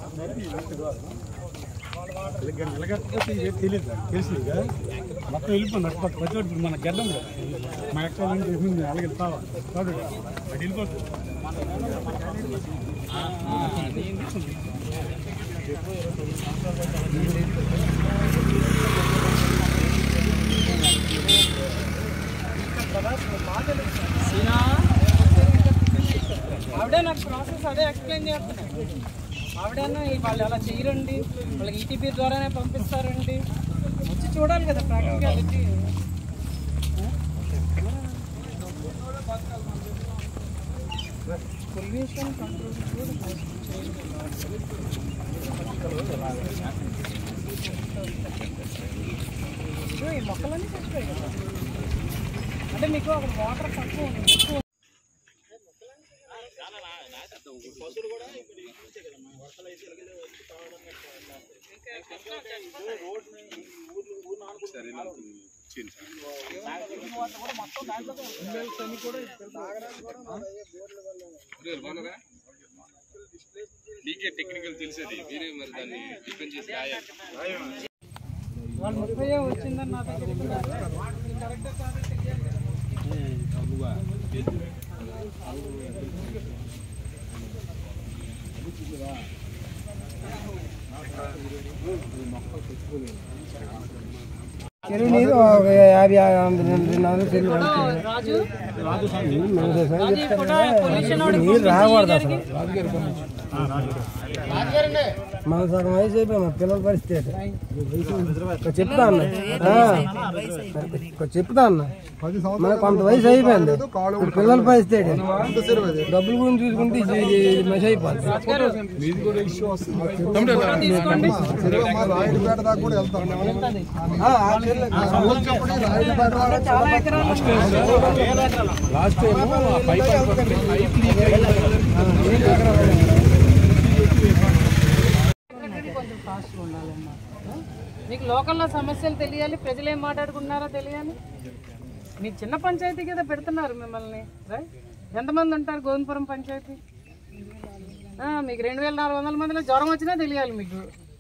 నిలగకపోతే ఏం తెలియదు తెలుసు ఇక మొత్తం వెళ్ళిపోయింది అటు పక్క ప్రతి ఒక్కటి మన గడ్డం కదా మా ఎక్కడ నుండి వెళ్ళింది అలాగే వెళ్తావా కాదు అటు వెళ్ళిపోతుంది ఆవిడే నాకు ప్రాసెస్ అదే ఎక్స్ప్లెయిన్ చేస్తున్నాను ఆవిడన్నా ఈ వాళ్ళు అలా చేయరండి వాళ్ళకి ఈటీపీ ద్వారానే పంపిస్తారండి వచ్చి చూడాలి కదా ప్రాక్టికాలిటీ పొల్యూషన్ కంట్రోల్ ఈ మొక్కలన్నీ చచ్చిపోయాయి కదా అంటే మీకు అక్కడ వాటర్ తక్కువ ఉంది ఎక్కువ నీకే టెక్నికల్ తెలిసేది మీరే మరి దాన్ని డిపెండ్ చేసి రాయాలి వాళ్ళు ముప్పై వచ్చిందని నా దగ్గర ఇది కరెక్టే కాదు తెలియాలి కదా. చెరువు నీరు ఒక యాభై వందల రెండు వందల చెరువు రాజు మనసు రాజు ఈ ఫోటో పొల్యూషన్ నీరు రాకూడదు అసలు మన సగం వయసు అయిపోయి మా పిల్లల పరిస్థితి ఏంటి? ఇక్కడ చెప్తా అన్న ఆ, ఇక్కడ చెప్తా అన్న మన కొంత వయసు అయిపోయింది ఇప్పుడు పిల్లల పరిస్థితి ఏంటి? డబ్బుల గురించి చూసుకుంటే ఇది ఇది మెష్ అయిపోతుంది ఆ, ఆ చెరువు- చాలా ఎకరాలు కొంచెం ఫాస్ట్ ఉండాలమ్మా మీకు లోకల్లో సమస్యలు తెలియాలి ప్రజలు ఏం మాట్లాడుకుంటున్నారో తెలియాలి మీరు చిన్న పంచాయతీ కదా పెడుతున్నారు మిమ్మల్ని రైట్ ఎంతమంది ఉంటారు గోవిందపురం పంచాయతీ ఆ, మీకు రెండు వేల నాలుగు వందల మందిలో జ్వరం వచ్చినా తెలియాలి మీకు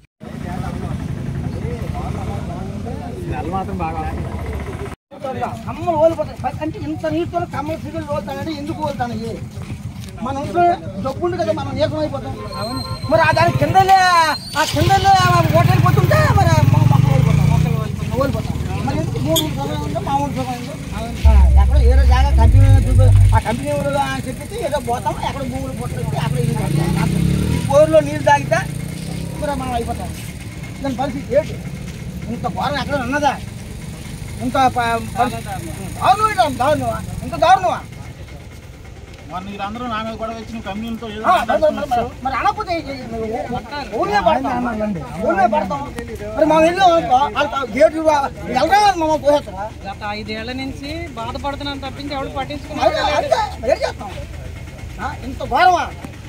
కమ్మలు ఓలిపోతాయి అంటే ఇంత నీటితో కమ్మలు ఫిగర్లు ఓలుతానంటే ఎందుకు ఓలుతాయి మన ఇంట్లో డబ్బు ఉంది కదా మనం ఏకం అయిపోతాం మరి ఆ దాని కిందలే ఆ కిందలే ఓటలు పోతుంటే మరి మొ- మొక్కలు ఓడిపోతాం మొక్కలు ఓడిపోతాం ఓడిపోతాం మరి ఎందుకు మూడు సమయం ఉందో మామూలు సమయం ఉందో ఆ, ఎక్కడో ఏదో జాగా కంపెనీ చూపి ఆ కంపెనీ వాళ్ళు అని చెప్పేసి ఏదో పోతాం ఎక్కడ భూములు పుట్టేసి అక్కడ ఇల్లు కడతాం. ఈ బోర్లో నీళ్ళు తాగితే మరి మనం అయిపోతాం దాని పరిస్థితి ఏంటి ఇంత ఘోరం ఎక్కడ ఉన్నదా ఇంత ప- పరిస్థితి దారుణం ఏంటి? దారుణమా ఇంత దారుణమా మొన్న వీళ్ళందరూ నా మీద గొడవ వచ్చి నువ్వు కంపెనీలతో ఏదో ఆ, మరి- మరి- మరి- మరి అనకపోతే ఏ- ఏ- ఊళ్ళో పడతాం ఊళ్ళో పడతాం మరి మనం వెళ్ళాం అనుకో వాళ్ళ గేట్లు వెళ్ళరా మమ్మల్ని పోసేస్తారా గత ఐదేళ్ల నుంచి బాధపడుతున్నాను తప్పించి ఎవడు మరి పట్టించుకున్నారు అంతే, మరి ఏం చేస్తాం ఆ, ఇంత ఘోరమా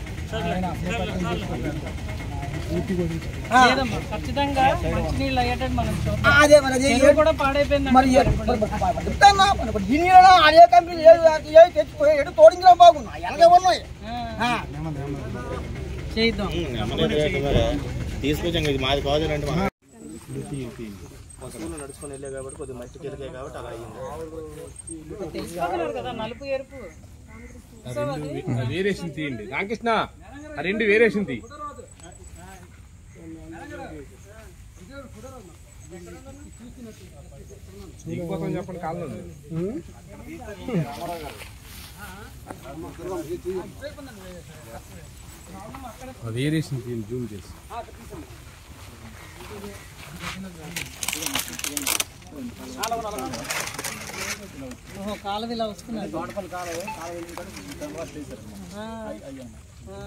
ఆ, లేదమ్మా ఖచ్చితంగా మంచినీళ్ళు అయ్యేటట్టు మనం ఆ, చూద్దాం అదే మరి అదే చెరువు కూడా పాడైపోయింది మరి ఏ- మరి- మరి- మరి చెప్తానా మరి మరి గిన్నెలో అదే కంపెనీ ఏది ఏది తెచ్చిపోయి ఎటు తోడించడం బాగున్నా ఎలాగే ఉన్నాయి ఆ. చేద్దాం తీసుకొచ్చాం ఇది మాది కాదు అంటే మనం వస్తువులు నడుచుకొని వెళ్ళే కాబట్టి కొద్దిగా మట్టి కిరికే కాబట్టి అలా అయ్యింది తెలుసుకోగలరు కదా నలుపు ఎరుపు వేరియేషన్ తీయండి రామకృష్ణ ఆ రెండు వేరియేషన్ తీ దిగిపోతాం చెప్పండి కాలం వేరియేషన్ తీయండి జూమ్ చేసి ఓహో కాలువ ఇలా వస్తున్నారు ఆ, ఆ.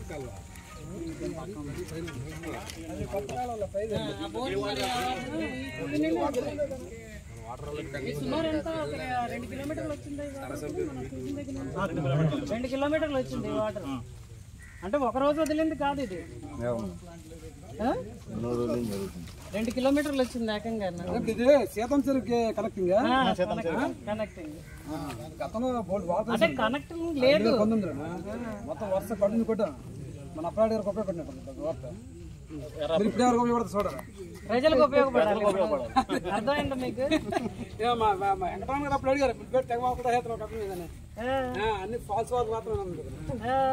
ఆ, బోరు మరి ఆ వాటర్ ఈ నీళ్ళు వస్తున్నాయి. ఈ సుమారు ఎంత ఒక రెండు కిలోమీటర్లు వచ్చింది ఈ వాటర్ మన కూర్చున్న దగ్గర నుంచి? రెండు కిలోమీటర్లు వచ్చింది ఈ వాటర్ అంటే ఒక రోజు వదిలింది కాదు ఇది ఆ? రెండు కిలోమీటర్లు వచ్చింది ఏకంగా ఇది సీతం చెరువుకి కనెక్టింగ్ కనెక్టింగ్ గతంలో బోల్డ్ వాటర్ అంటే కనెక్టింగ్ లేదు మొత్తం వర్ష పడింది కూడా మన అప్రాడ్ గారికి ఉపయోగపడినట్టు వార్త మీరు ఇప్పుడే వరకు ఉపయోగపడదు చూడరా ప్రజలకు ఉపయోగపడాలి అర్థమైందా మీకు ఏ మా మా మా వెంకటరామ గారు అప్పుడు అడిగారు బిల్పేట తెగ కూడా హేతన కంపెనీ మీదనే ఆ, ఆ, అన్ని ఫాల్స్ వార్త మాత్రమే ఉంది కదా. ఆ.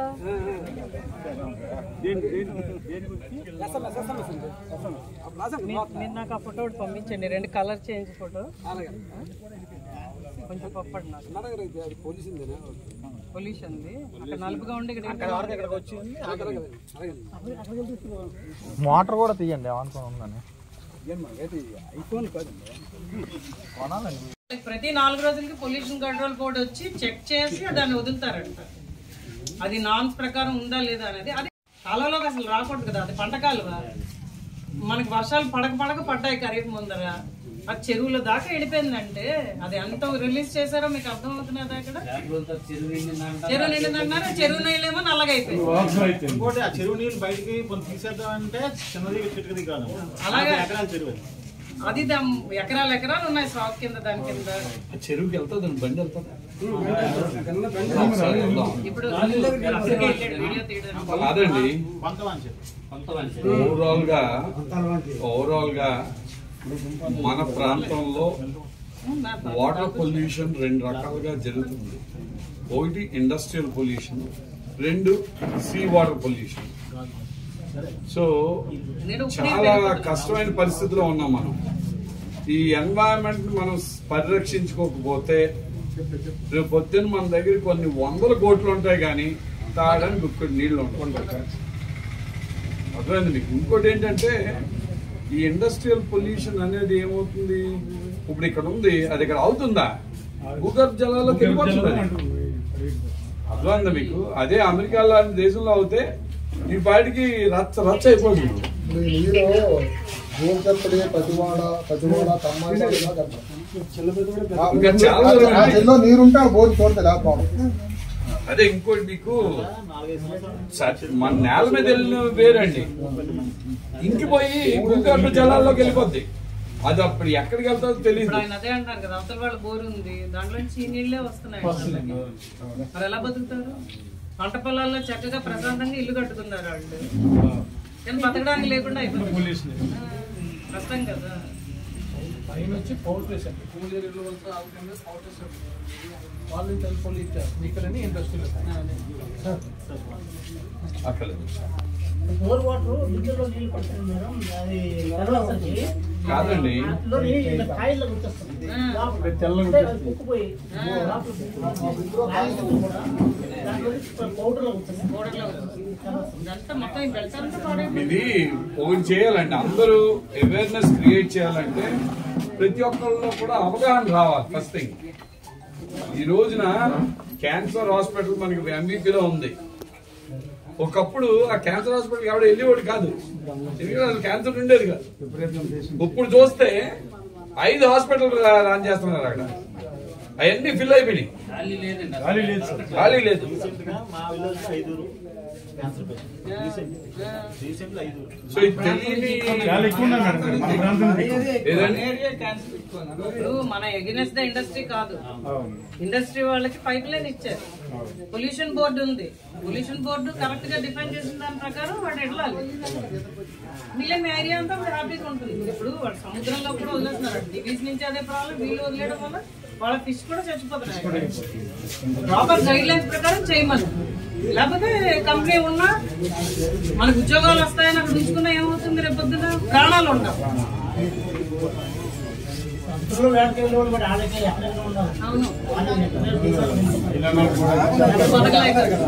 ఎస్ఎంఎస్ ఎస్ఎంఎస్ ఉంది ఎస్ఎంఎస్ అప్పుడు రాసాం కదా వార్త. మీరు నాకు ఆ ఫోటో ఒకటి పంపించండి రెండు కలర్ చేంజ్ ఫోటో అలాగే కొంచెం పప్పటి నాకు కర్ణాటక రైతు అది పోలీస్ ఉందేనా పొల్యూషన్ అక్కడ నలుపుగా ఉండి ఇక్కడ ఇక్కడికి వచ్చింది అలాగే అలాగే మోటార్ కూడా తీయండి ఏమనుకుని ఉందని ఐఫోన్ కాదండి ప్రతి నాలుగు రోజులకి పొల్యూషన్ కంట్రోల్ బోర్డు వచ్చి చెక్ చేసి దాన్ని వదులుతారంట అది నామ్స్ ప్రకారం ఉందా లేదా అనేది అది కాలంలోకి అసలు రాకూడదు కదా అది పంట కాలువ మనకి వర్షాలు పడక పడక పడ్డాయి ఖరీఫ్ ముందర అది చెరువుల దాకా వెళ్ళిపోయిందంటే అది ఎంత రిలీజ్ చేశారో మీకు అర్థమవుతున్నదా ఇక్కడ చెరువు నిండిందంటున్నారు చెరువు నీళ్ళేమో నల్లగా అయిపోయింది వాసన అయితే ఇంకోటి ఆ చెరువు నీళ్ళు బయటికి కొంచెం తీసేద్దామంటే చిన్నది చిట్టుకది కాదు అలాగే ఎకరాల చెరువు అది దమ్- ఎకరాలు ఎకరాలు ఉన్నాయి సాఫ్ కింద దాని కింద చెరువుకి వెళ్తుంది బండి వెళ్తుంది ఇప్పుడు అక్కడికే వెళ్ళాడు వీడియో తీయడానికి కాదండి కొంతమంది చెప్పు ఓవరాల్ గా ఓవరాల్ గా మన ప్రాంతంలో వాటర్ పొల్యూషన్ రెండు రకాలుగా జరుగుతుంది ఒకటి ఇండస్ట్రియల్ పొల్యూషన్ రెండు సీ వాటర్ పొల్యూషన్ సో నేను చాలా కష్టమైన పరిస్థితిలో ఉన్నాం మనం ఈ ఎన్వైరన్మెంట్ మనం పరిరక్షించుకోకపోతే రేపు పొద్దున్న మన దగ్గర కొన్ని వందల కోట్లు ఉంటాయి కానీ తాగడానికి గుక్కడి నీళ్లు ఉంటాయి అర్థమైంది మీకు ఇంకోటి ఏంటంటే ఈ ఇండస్ట్రియల్ పొల్యూషన్ అనేది ఏమవుతుంది ఇప్పుడు ఇక్కడ ఉంది అది ఇక్కడ అవుతుందా భూగర్భ జలాల్లోకి వెళ్ళిపోతుంది అది. అర్థమైందా మీకు అదే అమెరికా లాంటి దేశంలో అవుతే ఈ పాటికి రచ్చ రచ్చ అయిపోతుంది ನೀರು ಭೂಗರ್ಭಡಿ పతివాడ పతివాడ తమ్మాయి ఇంకా చాలా దూరం ఉంది. ఎన్నో నీరుంటే ఆ బోర్డు చూడదు లేకపోవడం అదే ఇంకోటి మీకు స- మన నేల మీద వెళ్ళిన వేరండి ఇంకిపోయి భూగర్భ జలాల్లోకి వెళ్ళిపోద్ది అది అప్పుడు ఎక్కడికి వెళ్తుందో తెలియదు ఇప్పుడు ఆయన అదే అంటారు కదా అవతల వాళ్ళ బోరు ఉంది దాంట్లో నుంచి ఈ నీళ్ళే వస్తున్నాయి వాళ్ళకి. మరి ఎలా బతుకుతారు పంట పొలాల్లో చక్కగా ప్రశాంతంగా ఇల్లు కట్టుకున్నారు వాళ్ళు కానీ బతకడానికి లేకుండా అయిపోతుంది ఆ, కష్టం కదా పైన వచ్చి పవర్ స్టేషన్ కూల్ ఏరియాలో వెళ్తే ఆవుతుంది పవర్ స్టేషన్ వాళ్ళు టెలిఫోన్ ఇచ్చారు స్పీకర్ అని ఇండస్ట్రీలో అక్కర్లేదు బోర్ వాటర్ బిడ్డలో నీళ్ళు పడుతుంది మేడం అది తెల్లసరికి కాదండి అందులో నీళ్ళు కాయల్లో వచ్చేస్తుంది తెల్లగా అంటే అది కుక్కుపోయి లోపల కాయలు కూడా దాంట్లో పౌడర్లో ఉంటుంది గోడలో ఇదంతా మొత్తం ఈ బెల్ట్ అంతా పాడైపోయింది. ఇది ఒకటి చేయాలండి అందరూ అవేర్నెస్ క్రియేట్ చేయాలంటే ప్రతి ఒక్కరిలో కూడా అవగాహన రావాలి ఫస్ట్ థింగ్ ఈ రోజున క్యాన్సర్ హాస్పిటల్ మనకి ఎంబీపీలో ఉంది ఒకప్పుడు ఆ క్యాన్సర్ హాస్పిటల్ ఎవడ వెళ్ళేవాడు కాదు ఎందుకంటే అసలు క్యాన్సర్ ఉండేది కాదు ఇప్పుడు చూస్తే ఐదు హాస్పిటల్ రన్ చేస్తున్నారు అక్కడ అవన్నీ ఫిల్ అయిపోయినాయి గాలి లేదు సార్ ఖాళీ లేదు మా విలేజ్ ఐదుగురు క్యాన్సర్ పేషెంట్ రీసెంట్ ఐదుగురు సో ఇది తెలియని చాలా ఎక్కువ ఉన్నాయి మేడం మన ప్రాంతం ఏదండి ఇప్పుడు మన ఎగ్నెస్ట్ ద ఇండస్ట్రీ కాదు అవును ఇండస్ట్రీ వాళ్ళకి పైప్ లైన్ ఇచ్చారు పొల్యూషన్ బోర్డు ఉంది పొల్యూషన్ బోర్డు కరెక్ట్ గా డిఫైన్ చేసిన దాని ప్రకారం వాడు వెళ్ళాలి మిగిలిన ఏరియా అంతా వాడు హ్యాపీగా ఉంటుంది ఇప్పుడు వాడు సముద్రంలో కూడా వదిలేస్తున్నారు డివీస్ నుంచి అదే ప్రాబ్లం వీళ్ళు వదిలేయడం వల్ల వాళ్ళ ఫిష్ కూడా చచ్చిపోతున్నాయి ప్రాపర్ గైడ్ లైన్స్ ప్రకారం చేయమని లేకపోతే కంపెనీ ఉన్నా మనకు ఉద్యోగాలు వస్తాయని అక్కడ ఉంచుకున్నా ఏమవుతుంది రేపు పొద్దున ప్రాణాలు ఉండవు ఇంట్లో వేటకి వెళ్ళే వాళ్ళు కూడా ఆడకి ఎక్కడైనా ఉండాలి అవును మేడం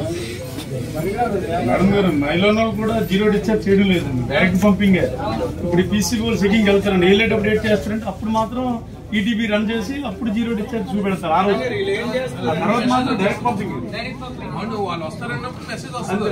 గారు మైలోన్ వాళ్ళు కూడా జీరో డిశ్చార్జ్ చేయడం లేదండి డైరెక్ట్ పంపింగ్ ఇప్పుడు పీసీ వాళ్ళు చెకింగ్ వెళ్తారండి వెళ్ళేటప్పుడు ఏం చేస్తారంటే అప్పుడు మాత్రం ఈటీబీ రన్ చేసి అప్పుడు జీరో డిశ్చార్జ్ చూపెడతారు ఆ రోజు ఆ తర్వాత మాత్రం డైరెక్ట్ పంపింగ్ డైరెక్ట్ పబ్లిక్ వాళ్ళు వస్తారన్నప్పుడు మెసేజ్ వస్తుంది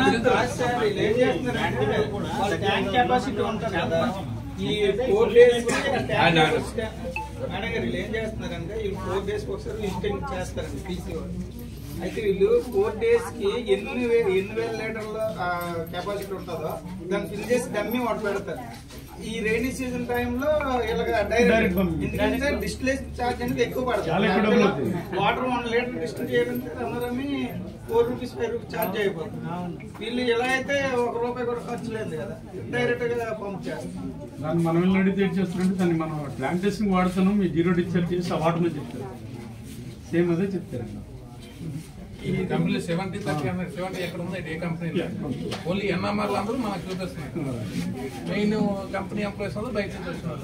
వాళ్ళ ట్యాంక్ కెపాసిటీ ఉంటుంది కదా ఈ ఫోర్ డేస్ ఆయన మేడం గారు వీళ్ళు ఏం చేస్తున్నారంటే వీళ్ళు ఫోర్ డేస్ ఒకసారి లిస్టింగ్ చేస్తారండి పీసీ వాళ్ళు అయితే వీళ్ళు ఫోర్ డేస్ కి ఎన్ని వే- ఎన్ని వేల లీటర్ల కెపాసిటీ ఉంటుందో దాన్ని ఫిల్ చేసి డమ్మి వాటి పెడతారు ఈ రైనీ సీజన్ టైంలో ఇలాగ Direct డైరెక్ట్ పంపింగ్. ఎందుకంటే డిస్టిలేషన్ ఛార్జ్ అనేది ఎక్కువ పడుతుంది చాలా ఎక్కువ డబ్బులు అవుతుంది. వాటర్ వన్ లీటర్ డిస్టిల్ చేయాలంటే రన్నరమి four rupees five rupees charge అయిపోతుంది వీళ్ళు ఎలా అయితే ఒక రూపాయి కూడా ఖర్చు లేదు కదా డైరెక్ట్ గా పంప్ చేస్తారు దాన్ని మనం వెళ్ళి అడిగితే ఏం చేస్తారంటే దాన్ని మనం ప్లాంటేషన్ వాడుతున్నాం మీ జీరో డిశ్చార్జ్ చేసి ఆ వాటర్ మీద చెప్తారు సేమ్ అదే చెప్తారండి ఈ company seventy thirty hundred seventy ఎక్కడ ఉంది ఏ కంపెనీ ఓన్లీ ఎన్ఎంఆర్లు అందరూ మనకు చూపిస్తున్నారు మెయిన్ కంపెనీ ఎంప్లాయీస్ అందరూ బయట నుంచి వస్తున్నారు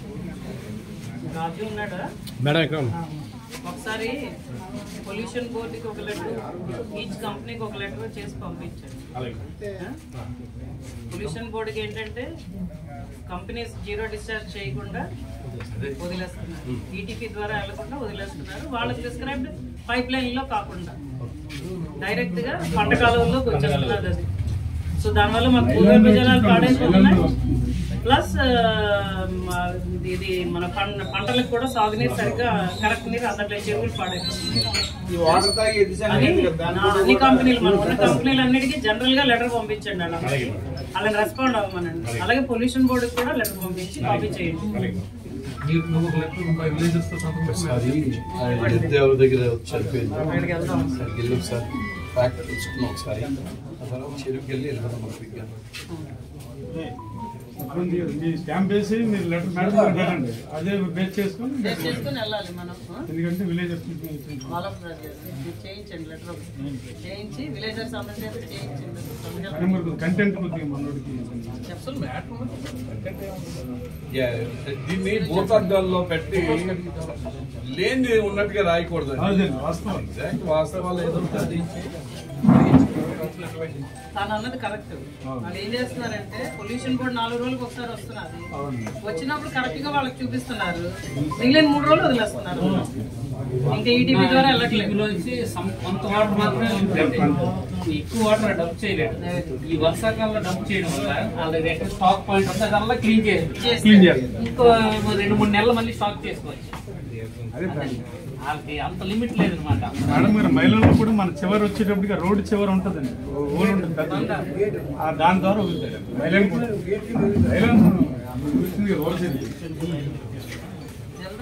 రాజు ఉన్నాడా మేడం ఇక్కడ ఒకసారి పొల్యూషన్ బోర్డుకి ఒక లెటర్ ఈచ్ కంపెనీకి ఒక లెటర్ చేసి పంపించండి పొల్యూషన్ బోర్డుకి ఏంటంటే కంపెనీస్ జీరో డిశ్చార్జ్ చేయకుండా వదిలేస్తున్నారు ఈటీపీ ద్వారా వెళ్లకుండా వదిలేస్తున్నారు వాళ్ళకి ప్రిస్క్రైబ్డ్ పైప్ లైన్ లో కాకుండా డైరెక్ట్ గా పంట కాలంలోకి వచ్చేస్తున్నది అది సో దానివల్ల మన భూగర్భ జలాలు పాడైపోతున్నాయి ప్లస్ ఇది మన పంట పంటలకు కూడా సాగునీరు సరిగ్గా కరెక్ట్ నీరు అందట్లేదు చెరువులు పాడైపోతున్నాయి ఈ వాటర్ తాగి అని ఎదిసాను నా అన్ని కంపెనీలు మనం ఉన్న కంపెనీలు అన్నిటికీ జనరల్ గా లెటర్ పంపించండి అలా అలాగే రెస్పాండ్ అవ్వమనండి అలాగే పొల్యూషన్ బోర్డుకి కూడా లెటర్ పంపించి కాపీ చేయండి మీరు నువ్వు ఒక లెటర్ ముప్పై విలేజెస్ తో సంతకం దేవుడి దగ్గర చనిపోయింది అక్కడికి వెళ్దాం ఒకసారి వెళ్ళి ఒకసారి ఫ్యాక్టరీ తెచ్చుకున్నాం ఒకసారి ఆ తర్వాత చెరువుకి వెళ్ళి వెళ్ళిపోతాం మన పిగ్గా ఇప్పుడు మీరు- మీ స్టాంప్ వేసి మీరు లెటర్ మేడం గారికి పెట్టండి అదే బేస్ చేసుకొని చేసి చేసుకుని వెళ్ళాలి మనం ఎందుకంటే విలేజ్ ఆల్ ఆఫ్ చేయించండి లెటర్ ఒకటి చేయించి విలేజర్స్ అందరికీ చేయించండి కంటెంట్ కొద్దిగా మనోడికి అసలు మ్యాటర్ యా, దీన్ని భూతద్దాల్లో పెట్టి లేని ఉన్నట్టుగా రాయకూడదు అదే వాస్తవం ఎగ్జాక్ట్ వాస్తవాలు ఏదో ఉంటుంది తను అన్నది కరెక్ట్ వాళ్ళు ఏం చేస్తున్నారంటే పొల్యూషన్ బోర్డు నాలుగు రోజులకు ఒకసారి వస్తున్నారు వచ్చినప్పుడు కరెక్ట్ గా వాళ్ళకి చూపిస్తున్నారు మిగిలిన మూడు రోజులు వదిలేస్తున్నారు ఇంకా ఈటీవీ ద్వారా వెళ్ళట్లేదు నుంచి సం- కొంత వాటర్ మాత్రమే ఉంటుంది ఎక్కువ వాటర్ డంప్ చేయలేదు ఈ వర్షాకాలంలో డంప్ చేయడం వల్ల వాళ్ళ దగ్గర స్టాక్ పాయింట్ అంతా కల్లా క్లీన్ చేయాలి క్లీన్ చేయాలి ఇంకో రెండు మూడు నెలలు మళ్ళీ స్టాక్ చేసుకోవచ్చు అదే ప్లాన్. వాళ్ళకి అంత లిమిట్ లేదనమాట మేడం గారు మహిళల్లో కూడా మన చివరి వచ్చేటప్పటికి రోడ్డు చివరి ఉంటుందండి ఓ ఊరు ఉంటుంది పెద్ద ఆ దాని ద్వారా వదులుతాడు మహిళలు కూడా మహిళలు రోడ్ సైడ్